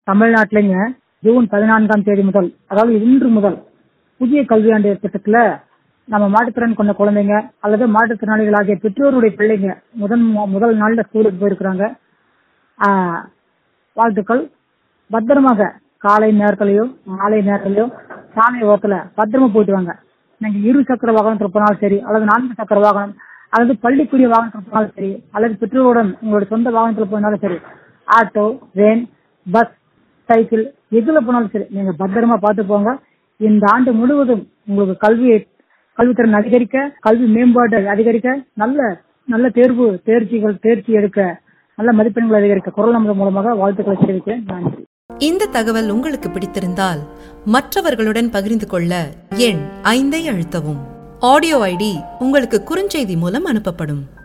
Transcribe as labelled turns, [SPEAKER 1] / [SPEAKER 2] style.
[SPEAKER 1] தமிழ்நாட்டிலைங்க June பதினான்காம் தேதி முதல் அதாவது இன்று முதல் புதிய கல்வியாண்டு திட்டத்துல நம்ம மாற்றுத்திறன் கொண்ட குழந்தைங்க அல்லது மாற்றுத்திறனாளிகளாகிய பெற்றோருடைய பிள்ளைங்க முதன் முதல் நாள்ல ஸ்கூலுக்கு போயிருக்கிறாங்க ஆஹ், வாழ்த்துக்கள் பத்திரமாக காலை நேரத்திலயோ மாலை நேரத்திலயோ சாலை ஓரத்துல பத்திரமா போயிட்டு வாங்க நீங்க இரு சக்கர வாகனத்துல போனாலும் சரி அல்லது நான்கு சக்கர வாகனம் அல்லது பள்ளிக்குரிய வாகனத்துல போனாலும் சரி அல்லது பெற்றோருடன் உங்களுடைய சொந்த வாகனத்துல போனாலும் சரி ஆட்டோ வேன் பஸ் சைக்கிள் எதுல போனாலும் சரி நீங்க பத்திரமா பார்த்து போங்க இந்த ஆண்டு முழுவதும் உங்களுக்கு கல்வி கல்வித்திறன் அதிகரிக்க கல்வி மேம்பாடு அதிகரிக்க நல்ல நல்ல தேர்வு தேர்ச்சிகள் தேர்ச்சி எடுக்க நல்ல மதிப்பெண்கள் அதிகரிக்க குரல் நம்பர் மூலமாக வாழ்த்துக்களை தெரிவிக்கிறேன் நன்றி
[SPEAKER 2] இந்த தகவல் உங்களுக்கு பிடித்திருந்தால் மற்றவர்களுடன் பகிர்ந்து கொள்ள எண் ஐந்தை அழுத்தவும் ஆடியோ ஐடி உங்களுக்கு குறுஞ்செய்தி மூலம் அனுப்பப்படும்